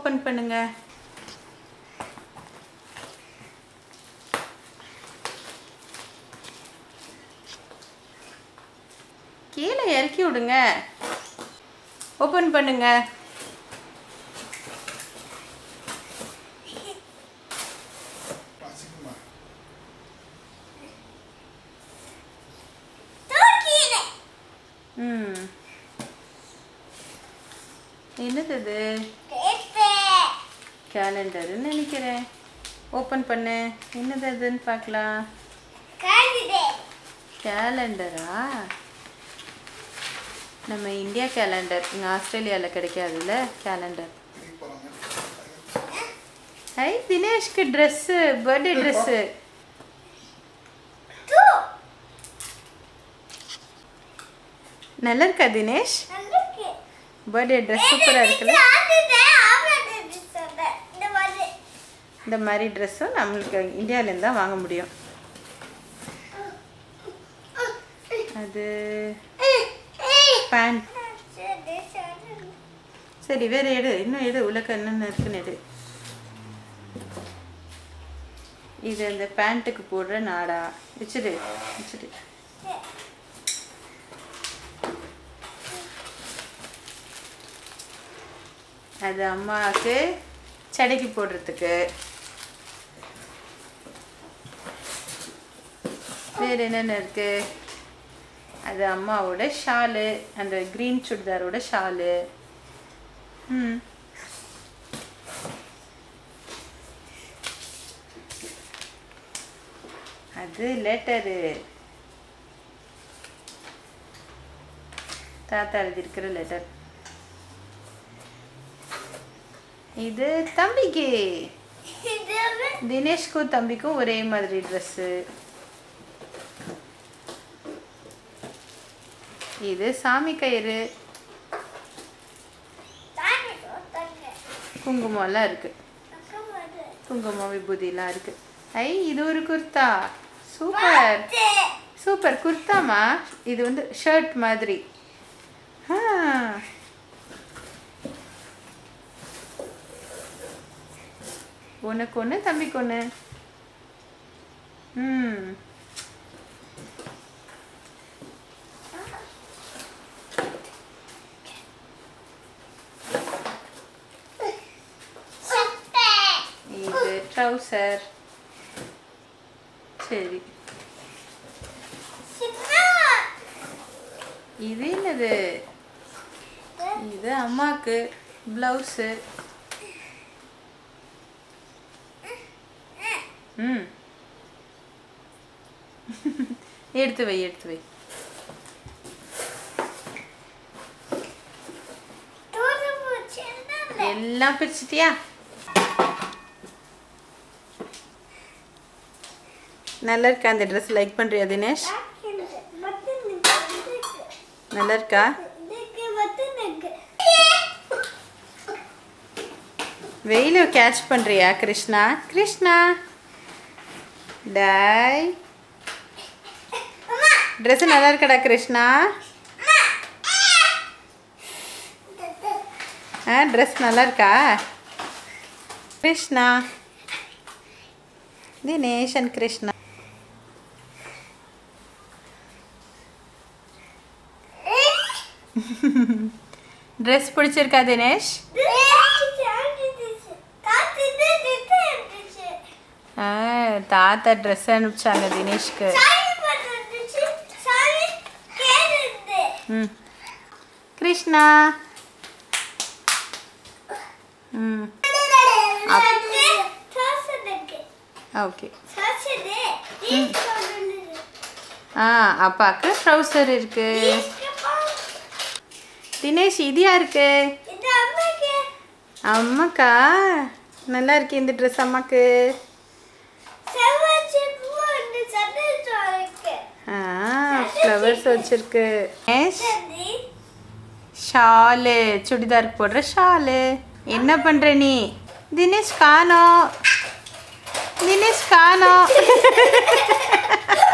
open பண்ணுங்க கீழே இறக்கி விடுங்க ஓப்பன் பண்ணுங்க பசிக்குமா ம் என்னது இது கேலண்டர்னு நினைக்கிறேன் ஓப்பன் பண்ணு என்னது அதுன்னு பார்க்கலாம் கேலண்டரா நம்ம இந்தியா கேலண்டர் இங்கே ஆஸ்திரேலியாவில் கிடைக்காதுல்ல கேலண்டர் ஐ தினேஷ்க்கு ட்ரெஸ்ஸு பர்த்டே ட்ரெஸ்ஸு நல்லா இருக்கா தினேஷ் பர்த்டே ட்ரெஸ் சூப்பராக இருக்குல்ல இந்த மாதிரி ட்ரெஸ்ஸும் நம்மளுக்கு இந்தியாவிலேருந்து தான் வாங்க முடியும் அது பேண்ட் சரி வேற எடு இன்னும் எடு உலக என்னென்ன இருக்குன்னு எடு இது அந்த பேண்ட்டுக்கு போடுற நாடா வச்சுடு வச்சுடு அது அம்மாவுக்கு சடைக்கு போடுறதுக்கு வேறு என்னென்ன இருக்கு அது அம்மாவோட ஷாலு அந்த க்ரீன் சுடிதாரோட ஷாலு ம் அது லெட்டரு தாத்தா எழுதியிருக்கிற லெட்டர் இது தம்பிக்கு தினேஷ்க்கும் தம்பிக்கும் ஒரே மாதிரி ட்ரெஸ்ஸு இது சாமி கயிறு குங்குமம்லாம் இருக்கு குங்குமம் விபூதிலாம் இருக்கு ஐ இது ஒரு குர்தா சூப்பர் சூப்பர் குர்தாமா இது வந்து ஷர்ட் மாதிரி ஆ உனக்கு ஒன்று தம்பிக்கு ஒன்று ம் இது ட்ரௌசர் சரி இது என்னது இது அம்மாக்கு ப்ளவுஸு ம் எடுத்து வை எடுத்து வை எல்லாம் பிரிச்சிட்டியா நல்லா இருக்கா அந்த ட்ரெஸ் லைக் பண்ணுறியா தினேஷ் நல்லா இருக்கா வெயில கேட்ச் பண்ணுறியா கிருஷ்ணா கிருஷ்ணா டாய் ட்ரெஸ் நல்லா இருக்கடா கிருஷ்ணா ஆ ட்ரெஸ் நல்லா இருக்கா கிருஷ்ணா தினேஷ் அண்ட் கிருஷ்ணா ட்ரெஸ் பிடிச்சிருக்கா தினேஷ் ஆ தாத்தா ட்ரெஸ் அனுப்பிச்சாங்க தினேஷ்க்கு ம் கிருஷ்ணா ம் ஓகே ஆ அப்பாவுக்கு ட்ரௌசர் இருக்கு தினேஷ் இது யாருக்கு அம்மாக்கா நல்லா இருக்கு இந்த ட்ரெஸ் அம்மாக்கு ஆ ஃப்ளவர்ஸ் வச்சிருக்கு தினேஷ் ஷாலு சுடிதார் போடுற ஷாலு என்ன பண்ற நீ தினேஷ் காணோம் தினேஷ் காணோம்